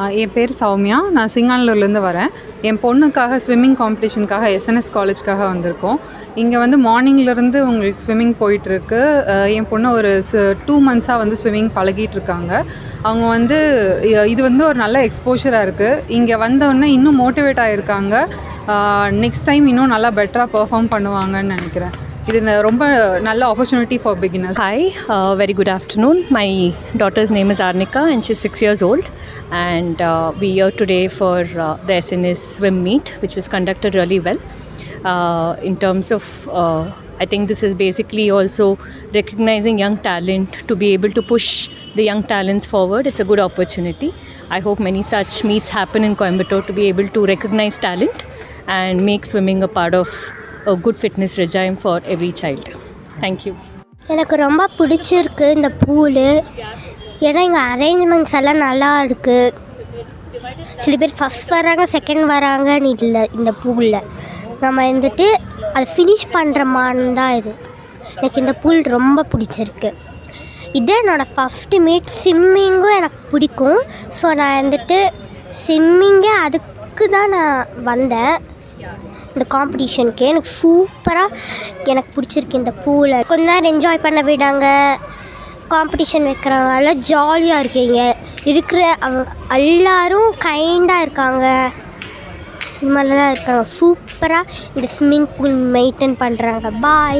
என் பேர் சௌமியா நான் சிங்கானூர்லேருந்து வரேன் என் பொண்ணுக்காக ஸ்விம்மிங் காம்படிஷனுக்காக எஸ்என்எஸ் காலேஜ்க்காக வந்திருக்கோம் இங்கே வந்து மார்னிங்லேருந்து உங்களுக்கு ஸ்விம்மிங் போயிட்டுருக்கு என் பொண்ணு ஒரு டூ மந்த்ஸாக வந்து ஸ்விம்மிங் பழகிட்டு இருக்காங்க அவங்க வந்து இ- இது வந்து ஒரு நல்ல எக்ஸ்போஷராக இருக்குது இங்கே வந்தோடனே இன்னும் மோட்டிவேட் ஆகிருக்காங்க நெக்ஸ்ட் டைம் இன்னும் நல்லா பெட்டராக பெர்ஃபார்ம் பண்ணுவாங்கன்னு நினைக்கிறேன் இது ந- ரொம்ப நல்ல opportunity for beginners Hi, uh, very good afternoon. My daughter's name is Arnika and she's six years old. And uh, we are today for uh, the SNS swim meet, which was conducted really well. Uh, in terms of, uh, I think this is basically also recognizing young talent to be able to push the young talents forward. It's a good opportunity. I hope many such meets happen in Coimbatore to be able to recognize talent and make swimming a part of a good fitness regime for every child. Thank you. எனக்கு ரொம்ப பிடிச்சிருக்கு இந்த pool ஏன்னா இங்கே arrangements எல்லாம் நல்லா இருக்குது சில பேர் ஃபஸ்ட் வராங்க செகண்ட் வராங்கன்னு இல்லை இந்த பூலில் நம்ம வந்துட்டு அதை ஃபினிஷ் பண்ணுற மாதிரி தான் இது எனக்கு இந்த பூல் ரொம்ப பிடிச்சிருக்கு இதே என்னோடய ஃபஸ்ட்டு மீட் ஸ்விம்மிங்கும் எனக்கு பிடிக்கும் ஸோ நான் வந்துட்டு ஸ்விம்மிங்கே அதுக்கு தான் நான் வந்தேன் இந்த காம்படிஷனுக்கு எனக்கு சூப்பராக எனக்கு பிடிச்சிருக்கு இந்த பூவில் கொஞ்ச நேரம் என்ஜாய் பண்ண விடாங்க காம்படிஷன் வைக்கிறனால ஜாலியாக இருக்கீங்க இருக்கிற அவ- எல்லாரும் கைண்டாக இருக்காங்க இது மாதிரிலாம் தான் இருக்காங்க சூப்பராக இந்த ஸ்விம்மிங் பூல் மெயின்டைன் பண்ணுறாங்க பாய்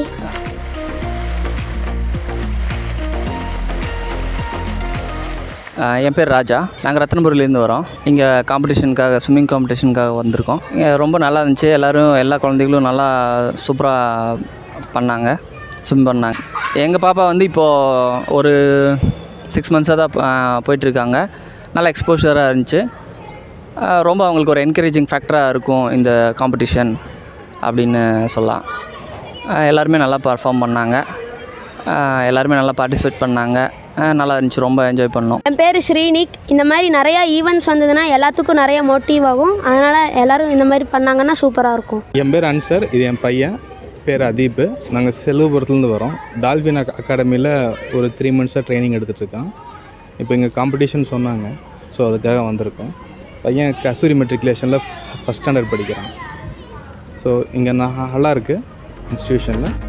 ஆஹ் என் பேர் ராஜா நாங்கள் ரத்னபுரிலேருந்து வரோம் இங்கே காம்படிஷனுக்காக ஸ்விம்மிங் காம்படிஷனுக்காக வந்திருக்கோம் இங்கே ரொம்ப நல்லா இருந்துச்சு எல்லோரும் எல்லா குழந்தைகளும் நல்லா சூப்பராக பண்ணாங்க ஸ்விம் பண்ணாங்க எங்கள் பாப்பா வந்து இப்போது ஒரு சிக்ஸ் மந்த்ஸாக தான் ஆஹ் போயிட்டுருக்காங்க நல்லா எக்ஸ்போஷராக இருந்துச்சு ஆஹ் ரொம்ப அவங்களுக்கு ஒரு என்கரேஜிங் ஃபேக்டராக இருக்கும் இந்த காம்படிஷன் அப்படின்னு சொல்லலாம் ஆஹ் எல்லாருமே நல்லா பர்ஃபார்ம் பண்ணாங்க ஆஹ் எல்லாருமே நல்லா பார்ட்டிசிபேட் பண்ணாங்க ஆஹ் நல்லா இருந்துச்சு ரொம்ப என்ஜாய் பண்ணோம் என் பேர் ஸ்ரீனிக் இந்த மாதிரி நிறையா ஈவெண்ட்ஸ் வந்ததுன்னா எல்லாத்துக்கும் நிறைய மோட்டிவ் ஆகும் அதனால் எல்லோரும் இந்த மாதிரி பண்ணாங்கன்னா சூப்பராக இருக்கும் என் பேர் அன்சர் இது என் பையன் பேர் அதீப் நாங்கள் செல்வபுரத்துலேருந்து வரோம் டால்ஃபின் அக் அகாடமியில் ஒரு த்ரீ மந்த்ஸாக ட்ரைனிங் எடுத்துகிட்ருக்கான் இப்போ இங்கே காம்படிஷன் சொன்னாங்க ஸோ அதுக்காக வந்திருக்கோம் பையன் கஸ்தூரி மெட்ரிகுலேஷனில் ஃபஸ்ட் ஸ்டாண்டர்ட் படிக்கிறான் ஸோ இங்கே நல்லா இருக்குது இன்ஸ்டியூஷனில்